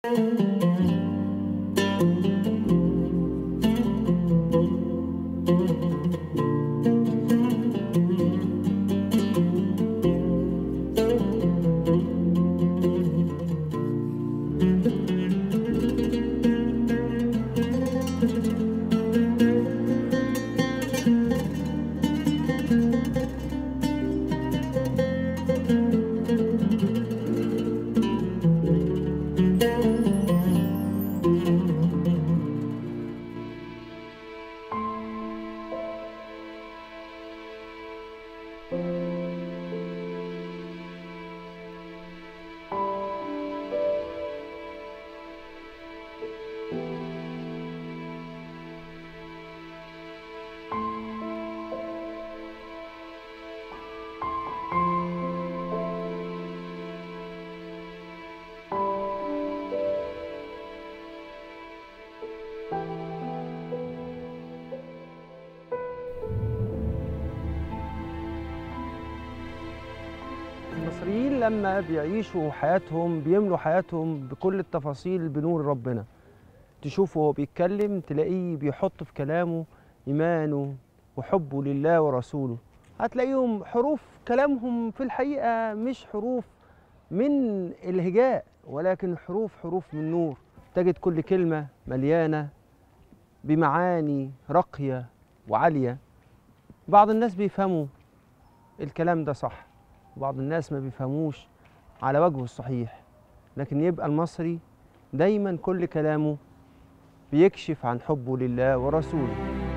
المصريين لما بيعيشوا حياتهم بيملوا حياتهم بكل التفاصيل بنور ربنا تشوفه وهو بيتكلم تلاقيه بيحط في كلامه إيمانه وحبه لله ورسوله هتلاقيهم حروف كلامهم في الحقيقة مش حروف من الهجاء ولكن حروف حروف من نور تجد كل كلمة مليانة بمعاني راقية وعالية بعض الناس بيفهموا الكلام ده صح وبعض الناس ما بيفهموش على وجهه الصحيح لكن يبقى المصري دايما كل كلامه بيكشف عن حبه لله ورسوله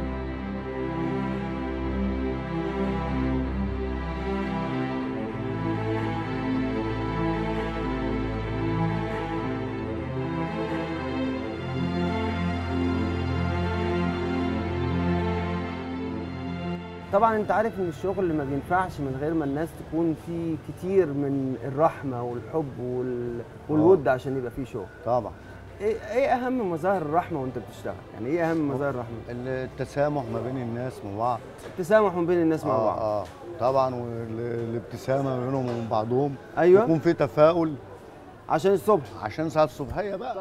طبعا انت عارف ان الشغل ما بينفعش من غير ما الناس تكون فيه كتير من الرحمه والحب وال... والود عشان يبقى فيه شغل طبعا ايه ايه اهم مظاهر الرحمه وانت بتشتغل يعني ايه اهم مظاهر الرحمه التسامح ما بين الناس من بعض التسامح ما بين الناس مع بعض اه طبعا والابتسامه ما بينهم وبين بعضهم ايوه يكون في تفاؤل عشان الصبح عشان ساعه الصبحيه بقى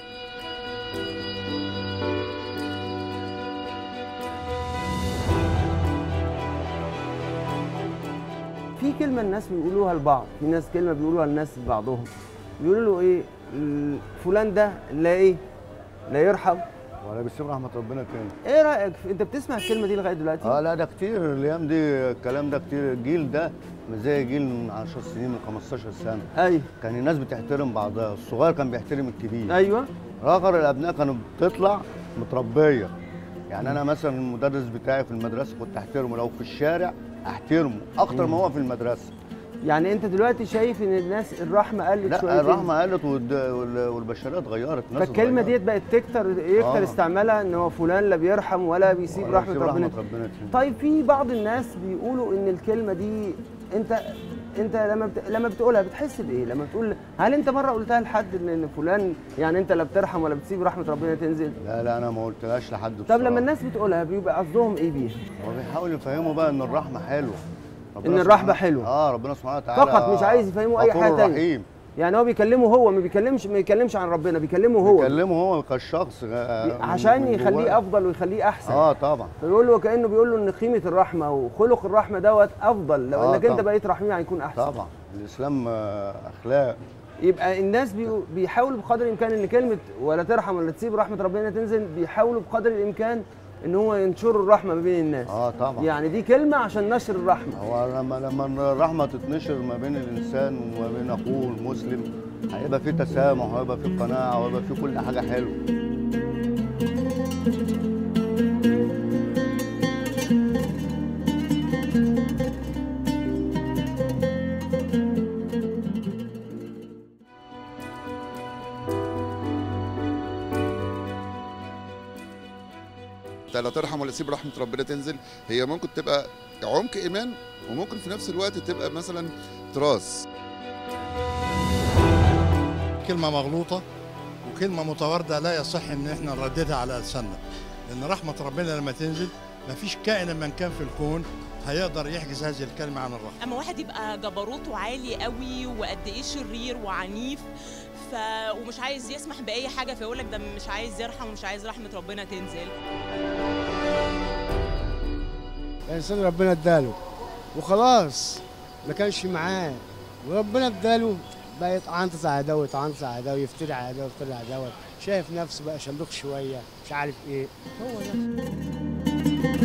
في كلمه الناس بيقولوها لبعض في ناس كلمه بيقولوها الناس لبعضهم بيقولوا له ايه ال- فلان ده لا ايه لا يرحم ولا بيسيب رحمه ربنا تاني ايه رايك في- انت بتسمع الكلمه دي لغايه دلوقتي اه لا ده كتير الايام دي الكلام ده كتير الجيل ده مش زي جيل من 10 سنين من 15 سنه ايوه كان الناس بتحترم بعضها الصغير كان بيحترم الكبير ايوه رغر الابناء كانوا بتطلع متربيه يعني انا مثلا المدرس بتاعي في المدرسه كنت احترمه لو في الشارع احترمه اكتر ما هو في المدرسه يعني انت دلوقتي شايف ان الناس الرحمه قلت شويه لا الرحمه قلت والد- وال- والبشريه اتغيرت الناس فالكلمه اتغيرت. ديت بقت تكتر يكتر آه. استعمالها ان هو فلان لا بيرحم ولا بيسيب ولا رحمه بيسيب ربنا رحمه ربنا تاني. طيب في بعض الناس بيقولوا ان الكلمه دي انت انت لما بت... لما بتقولها بتحس بايه لما بتقول هل انت مره قلتها لحد ان إن فلان يعني انت لا بترحم ولا بتسيب رحمه ربنا تنزل لا لا انا ما قلتلهاش لحد طب بصراحة. لما الناس بتقولها بيبقى قصدهم ايه بيها هو بيحاول يفهموا بقى ان الرحمه حلوه ربنا إن الرحمة سبحانه- حلوة. اه ربنا سبحانه وتعالى فقط مش عايز يفهموا اي غفور حاجه تانية رحيم يعني هو بيكلمه هو ما بيكلمش ما بيكلمش عن ربنا بيكلمه هو بيكلمه هو كشخص آه، من- عشان من يخليه جواه. افضل ويخليه احسن اه طبعا فيقول له كانه بيقول له ان قيمه الرحمه وخلق الرحمه دوت افضل لو آه انك انت طبعا. بقيت رحيم هيكون احسن طبعا الاسلام آه، اخلاق يبقى الناس بي- بيحاولوا بقدر الامكان ان كلمه ولا ترحم ولا تسيب رحمه ربنا تنزل بيحاولوا بقدر الامكان ان هو ينشروا الرحمه ما بين الناس اه طبعا يعني دي كلمه عشان نشر الرحمه هو لما لما الرحمه تتنشر ما بين الانسان وما بين اخوه المسلم هيبقى في تسامح وهيبقى في قناعه وهيبقى في كل حاجه حلوه انت لا ترحم ولا تسيب رحمه ربنا تنزل هي ممكن تبقى عمق ايمان وممكن في نفس الوقت تبقى مثلا تراث كلمة مغلوطة وكلمة متواردة لا يصح ان احنا نرددها على لساننا لان رحمة ربنا لما تنزل مفيش كائن من كان في الكون هيقدر يحجز هذه الكلمة عن الرحمة اما واحد يبقى جبروته عالي قوي وقد ايه شرير وعنيف ف... ومش عايز يسمح باي حاجه فيقول لك ده مش عايز يرحم ومش عايز رحمه ربنا تنزل الانسان ربنا اداله وخلاص ما كانش معاه وربنا اداله بقى يتعنطز على ده ويتعنطز على ده ويفتري على ده ويفتري على ده شايف نفسه بقى شلوخ شويه مش عارف ايه هو ده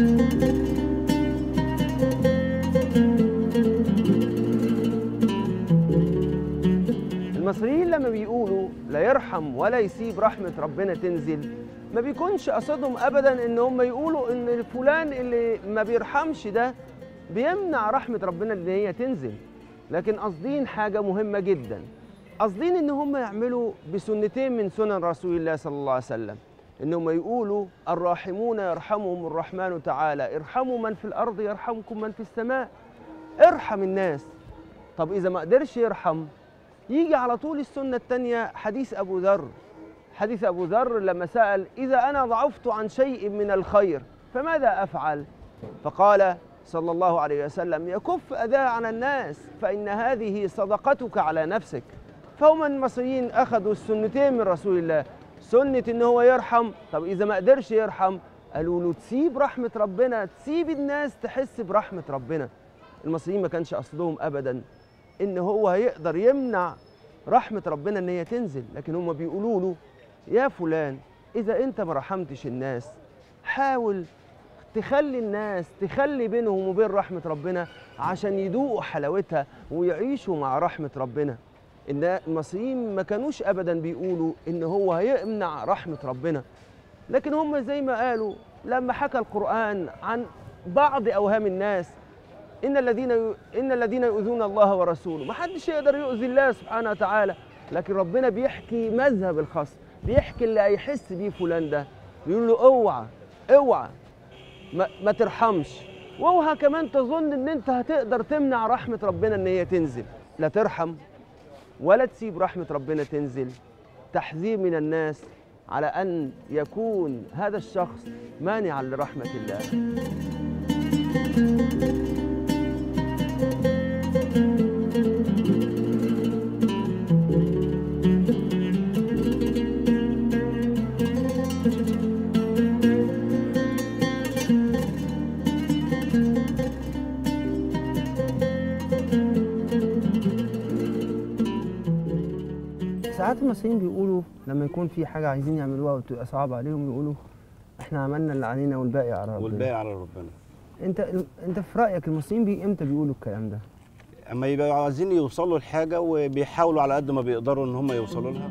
المصريين لما بيقولوا لا يرحم ولا يسيب رحمة ربنا تنزل ما بيكونش قصدهم أبدا إن هم يقولوا إن فلان اللي ما بيرحمش ده بيمنع رحمة ربنا إن هي تنزل لكن قاصدين حاجة مهمة جدا قاصدين إن هم يعملوا بسنتين من سنن رسول الله صلى الله عليه وسلم إن هم يقولوا الراحمون يرحمهم الرحمن تعالى ارحموا من في الأرض يرحمكم من في السماء ارحم الناس طب إذا ما قدرش يرحم يجي على طول السنة التانية حديث أبو ذر حديث أبو ذر لما سأل إذا أنا ضعفت عن شيء من الخير فماذا أفعل؟ فقال صلى الله عليه وسلم يكف أذى عن الناس فإن هذه صدقتك على نفسك فهم المصريين أخذوا السنتين من رسول الله سنة إن هو يرحم طب إذا ما قدرش يرحم قالوا له تسيب رحمة ربنا تسيب الناس تحس برحمة ربنا المصريين ما كانش قصدهم أبدا ان هو هيقدر يمنع رحمه ربنا ان هي تنزل لكن هم بيقولوا له يا فلان اذا انت ما رحمتش الناس حاول تخلي الناس تخلي بينهم وبين رحمه ربنا عشان يذوقوا حلاوتها ويعيشوا مع رحمه ربنا ان المصريين ما كانوش ابدا بيقولوا ان هو هيمنع رحمه ربنا لكن هم زي ما قالوا لما حكى القران عن بعض اوهام الناس ان الذين ان الذين يؤذون الله ورسوله ما حدش يقدر يؤذي الله سبحانه وتعالى لكن ربنا بيحكي مذهب الخصم بيحكي اللي هيحس بيه فلان ده بيقول له اوعى اوعى ما, ما ترحمش واوعى كمان تظن ان انت هتقدر تمنع رحمه ربنا ان هي تنزل لا ترحم ولا تسيب رحمه ربنا تنزل تحذير من الناس على ان يكون هذا الشخص مانعا لرحمه الله ساعات المصريين بيقولوا لما يكون في حاجه عايزين يعملوها وتبقى صعبه عليهم يقولوا احنا عملنا اللي علينا والباقي على ربنا والباقي على ربنا انت انت في رايك المصريين بي امتى بيقولوا الكلام ده اما يبقوا عايزين يوصلوا لحاجه وبيحاولوا على قد ما بيقدروا ان هم يوصلوا لها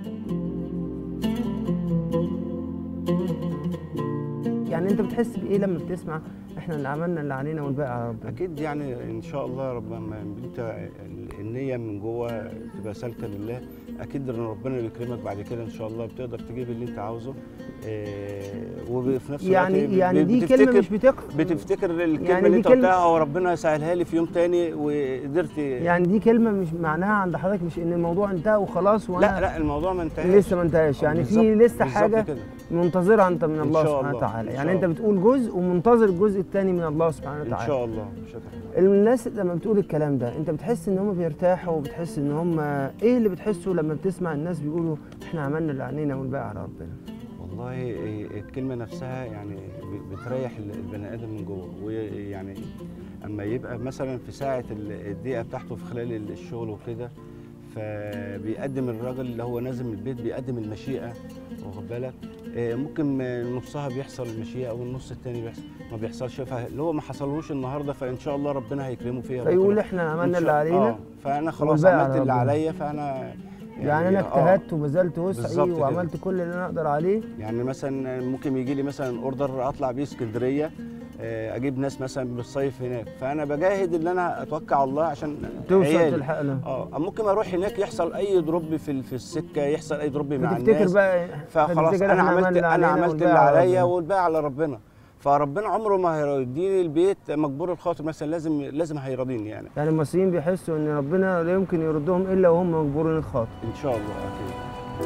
يعني انت بتحس بايه لما بتسمع احنا اللي عملنا اللي علينا والباقي على ربنا اكيد يعني ان شاء الله رب ما انت النيه من جوه تبقى سالكه لله اكيد ان ربنا بيكرمك بعد كده ان شاء الله بتقدر تجيب اللي انت عاوزه إيه وفي نفس الوقت يعني يعني دي بتفتكر- كلمه مش بتقف بتفتكر الكلمه يعني اللي دي انت كلمة- قلتها وربنا يسهلها لي في يوم تاني وقدرت يعني دي كلمه مش معناها عند حضرتك مش ان الموضوع انتهى وخلاص وانا لا لا الموضوع ما انتهاش لسه ما انتهاش يعني في بالظبط- لسه بالظبط حاجه كده. منتظرها انت من إن الله شاء سبحانه الله، وتعالى إن يعني شاء انت الله. بتقول جزء ومنتظر الجزء الثاني من الله سبحانه ان وتعالى شاء الله مش هتحرم. الناس لما بتقول الكلام ده انت بتحس ان هم بيرتاحوا وبتحس ان هم ايه اللي بتحسه لما بتسمع الناس بيقولوا احنا عملنا اللي علينا والباقي على ربنا والله إيه، الكلمة نفسها يعني ب- بتريح ال- البني آدم من جوه ويعني أما يبقى مثلا في ساعة ال- الدقيقة بتاعته في خلال الشغل وكده فبيقدم الراجل اللي هو نازل من البيت بيقدم المشيئة واخد بالك إيه، ممكن نصها بيحصل المشيئة أو النص التاني بيحصل ما بيحصلش فاللي هو ما حصلوش النهارده فإن شاء الله ربنا هيكرمه فيها فيقول بكرة. احنا إن عملنا شاء- اللي علينا آه فأنا خلاص والباقي عملت على اللي ربنا. عليا فأنا يعني انا آه، اجتهدت وبذلت وسعي بالظبط كده. وعملت كل اللي انا اقدر عليه يعني مثلا ممكن يجي لي مثلا اوردر اطلع بيه اسكندريه آه، اجيب ناس مثلا بالصيف هناك فانا بجاهد ان انا اتوكل على الله عشان توصل عيالي. تلحق له اه ممكن اروح هناك يحصل اي دروب في في السكه يحصل اي دروب مع فتفتكر الناس بقى فخلاص فتفتكر انا إحنا عملت عملنا انا علينا عملت والباقي اللي على عليا ربنا. والباقي على ربنا فربنا عمره ما هيديني البيت مجبور الخاطر مثلا لازم لازم هيرضيني يعني يعني المصريين بيحسوا ان ربنا لا يمكن يردهم الا وهم مجبورين الخاطر ان شاء الله اكيد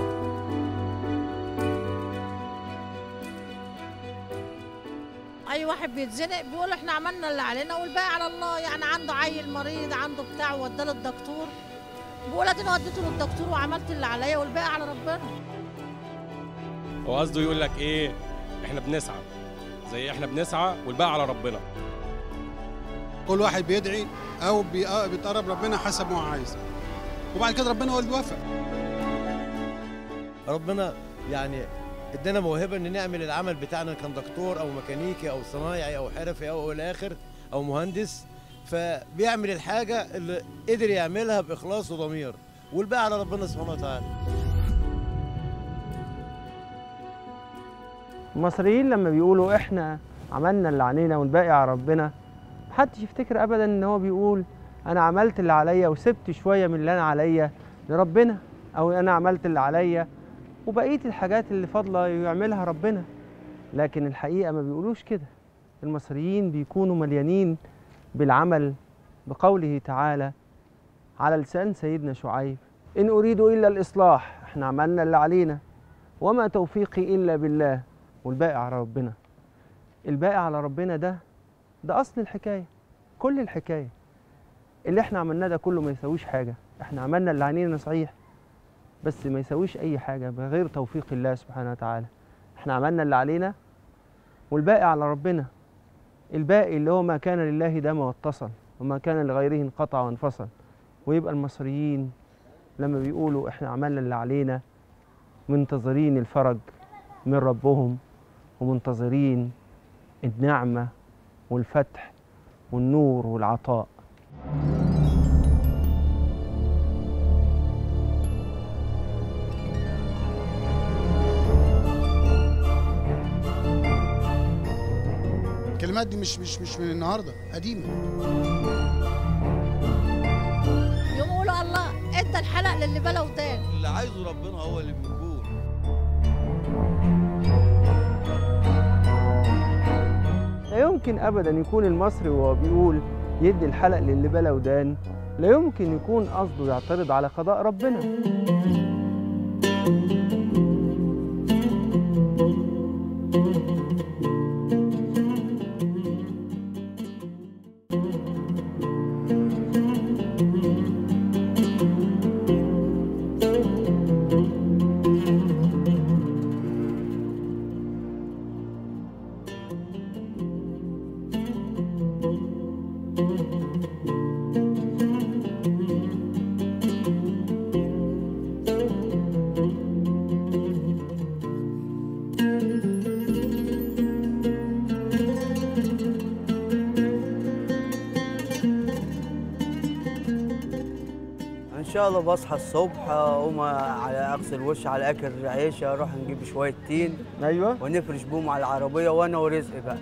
اي واحد بيتزنق بيقول احنا عملنا اللي علينا والباقي على الله يعني عنده عيل مريض عنده بتاع وداه للدكتور بقول اديني وديته للدكتور وعملت اللي عليا والباقي على ربنا هو قصده يقول لك ايه احنا بنسعى زي احنا بنسعى والباقي على ربنا كل واحد بيدعي او بي- آه بيتقرب ربنا حسب ما هو عايز وبعد كده ربنا هو اللي بيوفق ربنا يعني ادانا موهبه ان نعمل العمل بتاعنا كان دكتور او ميكانيكي او صنايعي او حرفي او الى اخر او مهندس فبيعمل الحاجه اللي قدر يعملها باخلاص وضمير والباقي على ربنا سبحانه وتعالى المصريين لما بيقولوا احنا عملنا اللي علينا والباقي على ربنا محدش يفتكر ابدا ان هو بيقول انا عملت اللي عليا وسبت شويه من اللي انا عليا لربنا او انا عملت اللي عليا وبقيه الحاجات اللي فاضله يعملها ربنا لكن الحقيقه ما بيقولوش كده المصريين بيكونوا مليانين بالعمل بقوله تعالى على لسان سيدنا شعيب ان اريد الا الاصلاح احنا عملنا اللي علينا وما توفيقي الا بالله والباقي على ربنا الباقي على ربنا ده ده اصل الحكايه كل الحكايه اللي احنا عملناه ده كله ما يساويش حاجه احنا عملنا اللي علينا صحيح بس ما يساويش اي حاجه بغير توفيق الله سبحانه وتعالى احنا عملنا اللي علينا والباقي على ربنا الباقي اللي هو ما كان لله ده ما واتصل وما كان لغيره انقطع وانفصل ويبقى المصريين لما بيقولوا احنا عملنا اللي علينا منتظرين الفرج من ربهم ومنتظرين النعمة والفتح والنور والعطاء الكلمات دي مش مش مش من النهارده قديمه يوم يقولوا الله ادى الحلق للي بلا ودان اللي عايزه ربنا هو اللي بيكون لا يمكن أبدا يكون المصري وهو بيقول يدي الحلق للي بلا ودان لا يمكن يكون قصده يعترض على قضاء ربنا ان شاء الله بصحى الصبح اقوم على اغسل وشي على اكل عيش اروح نجيب شويه تين ايوه ونفرش بوم على العربيه وانا ورزقي بقى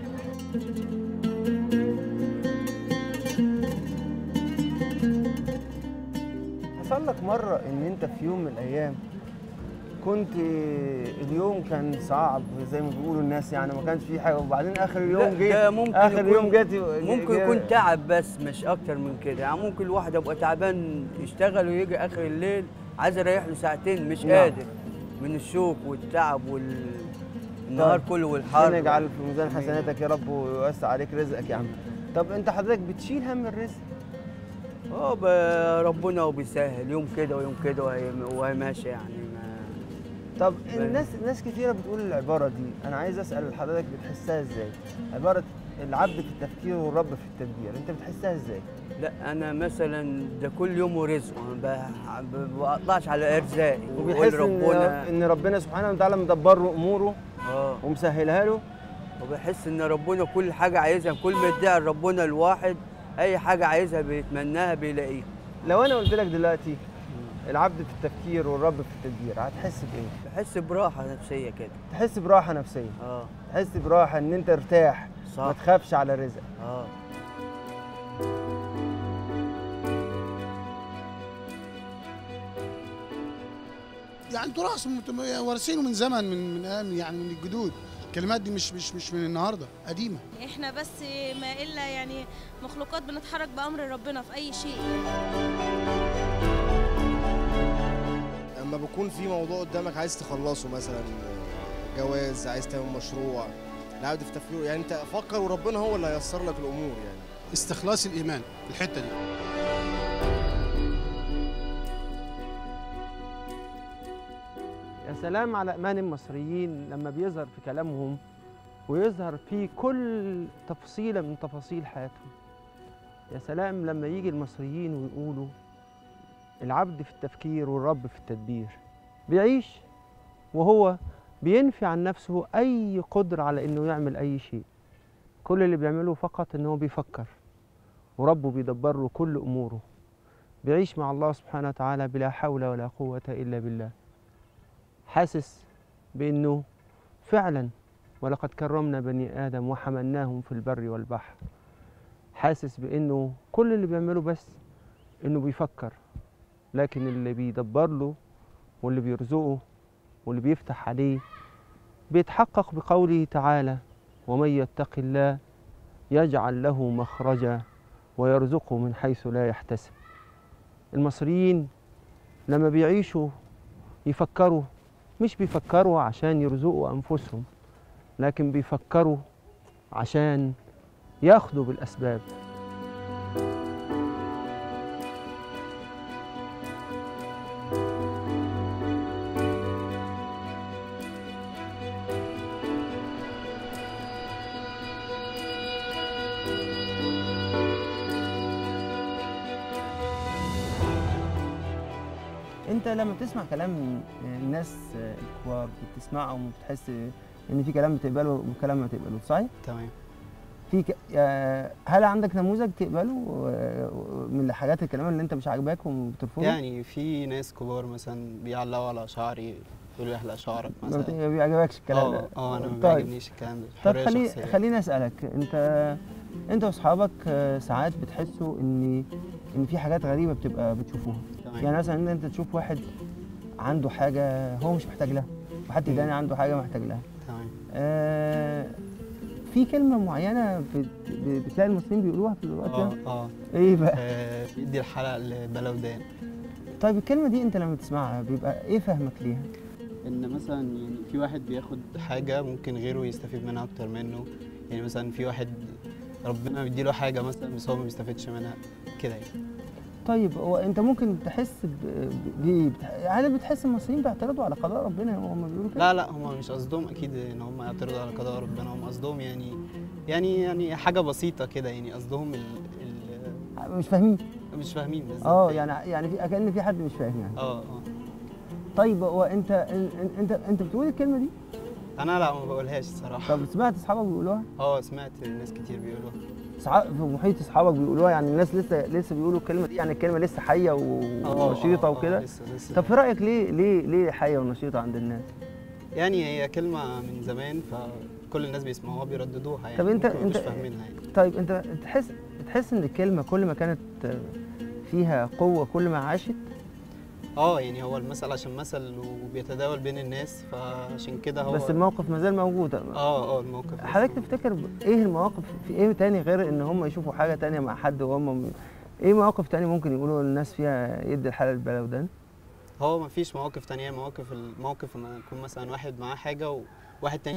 حصل لك مرة إن أنت في يوم من الأيام كنت اليوم كان صعب زي ما بيقولوا الناس يعني ما كانش فيه حاجة وبعدين آخر اليوم لا، جه ده ممكن آخر يكون- يوم جت ممكن يكون تعب بس مش اكتر من كده يعني ممكن الواحد يبقى تعبان يشتغل ويجي اخر الليل عايز يريح له ساعتين مش نعم. قادر من الشوك والتعب والنهار كله والحر ربنا يجعل في ميزان حسناتك يا رب ويوسع عليك رزقك يا عم طب أنت حضرتك بتشيل هم الرزق اه ب- ربنا وبيسهل يوم كده ويوم كده وهي وهي ماشيه يعني ما طب الناس ناس كتيرة بتقول العبارة دي أنا عايز أسأل حضرتك بتحسها إزاي؟ عبارة العبد في التفكير والرب في التدبير أنت بتحسها إزاي؟ لا انا مثلا ده كل يوم ورزقه ما ب- ما بقطعش على ارزاقي وبيحس وبقول إن ربنا إن ربنا سبحانه وتعالى مدبر له أموره اه ومسهلها له وبحس ان ربنا كل حاجه عايزها كل ما يدعي ربنا الواحد اي حاجه عايزها بيتمناها بيلاقيها لو انا قلت لك دلوقتي العبد في التفكير والرب في التدبير هتحس بايه؟ بحس براحه نفسيه كده تحس براحه نفسيه اه تحس براحه ان انت ارتاح صح. ما تخافش على رزقك اه يعني تراث مت- وارثينه من زمن من من أيام يعني من الجدود الكلمات دي مش مش مش من النهارده قديمه احنا بس ما الا يعني مخلوقات بنتحرك بامر ربنا في اي شيء لما بيكون في موضوع قدامك عايز تخلصه مثلا جواز عايز تعمل مشروع العبد في تفكيره يعني انت فكر وربنا هو اللي هيسر لك الامور يعني استخلاص الايمان الحته دي سلام على ايمان المصريين لما بيظهر في كلامهم ويظهر في كل تفصيله من تفاصيل حياتهم يا سلام لما يجي المصريين ويقولوا العبد في التفكير والرب في التدبير بيعيش وهو بينفي عن نفسه اي قدره على انه يعمل اي شيء كل اللي بيعمله فقط ان هو بيفكر وربه بيدبر له كل اموره بيعيش مع الله سبحانه وتعالى بلا حول ولا قوه الا بالله حاسس بانه فعلا ولقد كرمنا بني ادم وحملناهم في البر والبحر حاسس بانه كل اللي بيعمله بس انه بيفكر لكن اللي بيدبر له واللي بيرزقه واللي بيفتح عليه بيتحقق بقوله تعالى ومن يتق الله يجعل له مخرجا ويرزقه من حيث لا يحتسب المصريين لما بيعيشوا يفكروا مش بيفكروا عشان يرزقوا أنفسهم لكن بيفكروا عشان ياخدوا بالأسباب انت لما بتسمع كلام الناس الكبار بتسمعه وبتحس ان في كلام بتقبله وكلام ما تقبله صحيح؟ تمام في ك... آه، هل عندك نموذج تقبله آه، من الحاجات الكلام اللي انت مش عاجباكم وبترفضه؟ يعني في ناس كبار مثلا بيعلقوا على شعري يقولوا احلق شعرك ما مثلا بت- ما بيعجبكش الكلام اه ده اه انا ما طيب. بيعجبنيش الكلام ده طب حرية خلي شخصية. خليني اسالك انت انت واصحابك آه، ساعات بتحسوا ان ان في حاجات غريبه بتبقى بتشوفوها تمام. يعني مثلا ان انت تشوف واحد عنده حاجه هو مش محتاج لها وحد تاني عنده حاجه محتاج لها تمام آه في كلمه معينه بت- ب- بتلاقي المصريين بيقولوها في الوقت اه ده اه ايه بقى آه، بيدي الحلق لبلودان طيب الكلمه دي انت لما تسمعها بيبقى ايه فهمك ليها ان مثلا يعني في واحد بياخد حاجه ممكن غيره يستفيد منها اكتر منه يعني مثلا في واحد ربنا بيديله حاجه مثلا بس هو ما بيستفيدش منها كده يعني طيب هو انت ممكن تحس ب... ب... ب... هل بتحس المصريين بيعترضوا على قضاء ربنا هم بيقولوا كده لا لا هم مش قصدهم اكيد ان هم يعترضوا على قضاء ربنا هم قصدهم يعني يعني يعني حاجه بسيطه كده يعني قصدهم ال ال مش فاهمين مش فاهمين بالظبط اه يعني يعني في كان في حد مش فاهم يعني اه اه طيب هو انت ان- انت انت بتقول الكلمه دي انا لا ما بقولهاش الصراحه طب سمعت اصحابك بيقولوها اه سمعت ناس كتير بيقولوها صحاب في محيط اصحابك بيقولوها يعني الناس لسه لسه بيقولوا الكلمه دي يعني الكلمه لسه حيه و- آه، ونشيطه آه، وكده لسه- لسه. طب في رايك ليه ليه ليه حيه ونشيطه عند الناس يعني هي كلمه من زمان فكل الناس بيسمعوها بيرددوها يعني طب انت ممكن انت مش فاهمينها يعني طيب انت تحس تحس ان الكلمه كل ما كانت فيها قوه كل ما عاشت اه يعني هو المثل عشان مثل وبيتداول بين الناس فعشان كده هو بس الموقف ما زال موجود اه اه الموقف حضرتك تفتكر ب- ايه المواقف في ايه تاني غير ان هم يشوفوا حاجه تانية مع حد وهم م- ايه مواقف تانية ممكن يقولوا الناس فيها يدي الحلال البلودان هو مفيش مواقف تانية مواقف الموقف ان يكون مثلا واحد معاه حاجة وواحد تاني